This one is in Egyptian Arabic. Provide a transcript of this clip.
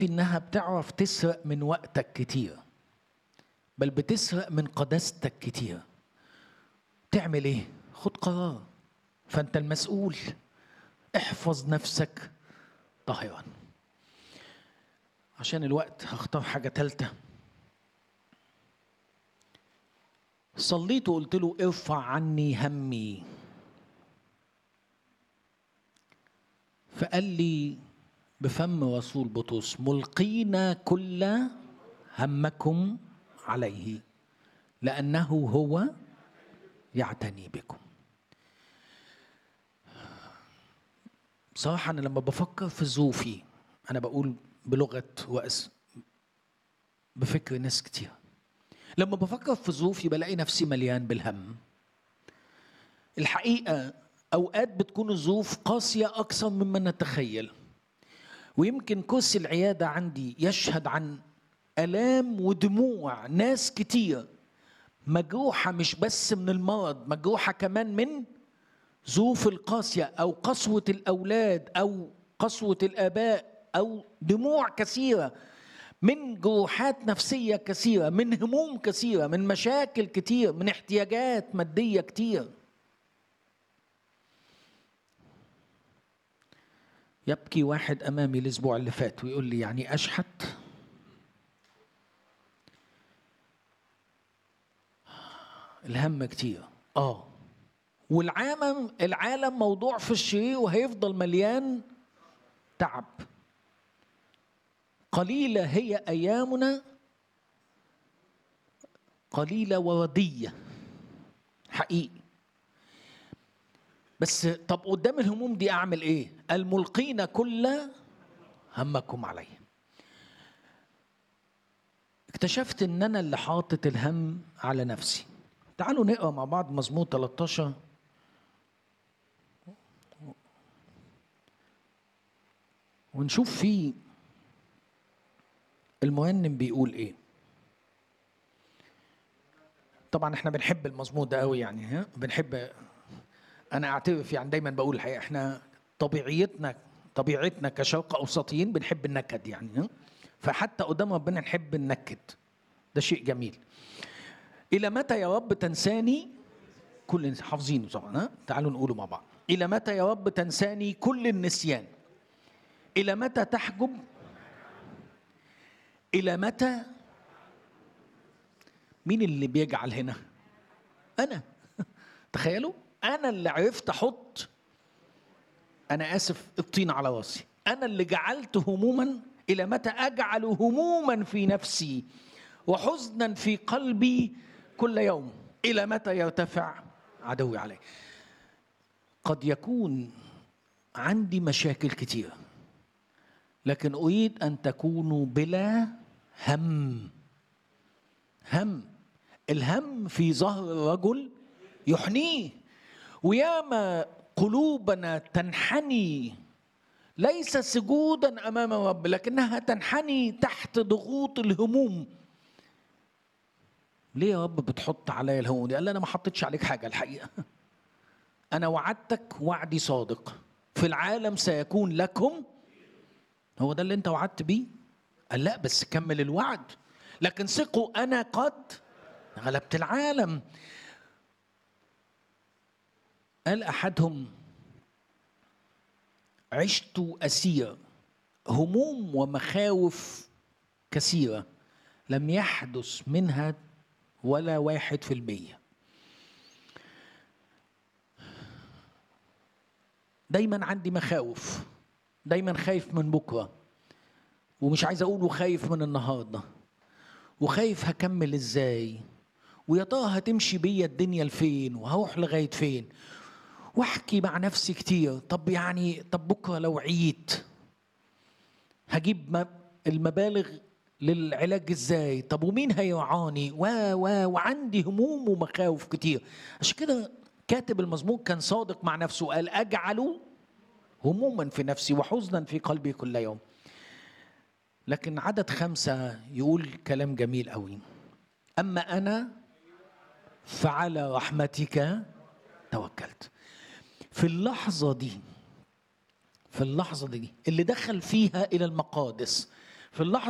انها بتعرف تسرق من وقتك كتير بل بتسرق من قداستك كتير تعمل ايه خد قرار فانت المسؤول احفظ نفسك طاهرا عشان الوقت هختار حاجه ثالثه صليت وقلت له ارفع عني همي فقال لي بفم رسول بطرس ملقين كل همكم عليه لأنه هو يعتني بكم بصراحة أنا لما بفكر في ظروفي أنا بقول بلغة وأس بفكر ناس كتير لما بفكر في ظروفي بلاقي نفسي مليان بالهم الحقيقة أوقات بتكون الظروف قاسية أكثر مما نتخيل ويمكن كرسي العيادة عندي يشهد عن آلام ودموع ناس كتير مجروحة مش بس من المرض مجروحة كمان من ظروف القاسية أو قسوة الأولاد أو قسوة الآباء أو دموع كثيرة من جروحات نفسية كثيرة من هموم كثيرة من مشاكل كتير من احتياجات مادية كتير يبكي واحد امامي الاسبوع اللي فات ويقول لي يعني اشحت الهم كتير اه والعالم العالم موضوع في الشرير وهيفضل مليان تعب قليلة هي أيامنا قليلة وردية حقيقي بس طب قدام الهموم دي اعمل ايه الملقين كل همكم عليه اكتشفت ان انا اللي حاطط الهم على نفسي تعالوا نقرا مع بعض مزمور 13 ونشوف فيه المرنم بيقول ايه طبعا احنا بنحب المزمور ده قوي يعني ها بنحب انا اعترف يعني دايما بقول الحقيقه احنا طبيعيتنا طبيعتنا كشرق اوسطيين بنحب النكد يعني ها؟ فحتى قدام ربنا نحب النكد ده شيء جميل الى متى يا رب تنساني كل حافظينه طبعا ها تعالوا نقوله مع بعض الى متى يا رب تنساني كل النسيان الى متى تحجب الى متى مين اللي بيجعل هنا انا تخيلوا انا اللي عرفت احط انا اسف الطين على راسي انا اللي جعلت هموما الى متى اجعل هموما في نفسي وحزنا في قلبي كل يوم الى متى يرتفع عدوي علي قد يكون عندي مشاكل كتيره لكن اريد ان تكونوا بلا هم هم الهم في ظهر الرجل يحنيه وياما قلوبنا تنحني ليس سجودا امام الرب لكنها تنحني تحت ضغوط الهموم ليه يا رب بتحط عليا الهموم دي قال لي انا ما حطيتش عليك حاجه الحقيقه انا وعدتك وعدي صادق في العالم سيكون لكم هو ده اللي انت وعدت بيه قال لا بس كمل الوعد لكن ثقوا انا قد غلبت العالم قال احدهم عشت اسير هموم ومخاوف كثيره لم يحدث منها ولا واحد في المية دايما عندي مخاوف دايما خايف من بكرة ومش عايز أقول وخايف من النهاردة وخايف هكمل ازاي ويا ترى هتمشي بيا الدنيا لفين وهروح لغاية فين واحكي مع نفسي كتير طب يعني طب بكرة لو عييت هجيب المبالغ للعلاج ازاي طب ومين هيرعاني و و وعندي هموم ومخاوف كتير عشان كده كاتب المزمور كان صادق مع نفسه قال اجعل هموما في نفسي وحزنا في قلبي كل يوم لكن عدد خمسة يقول كلام جميل قوي أما أنا فعلى رحمتك توكلت في اللحظة دي في اللحظة دي اللي دخل فيها إلى المقادس في اللحظه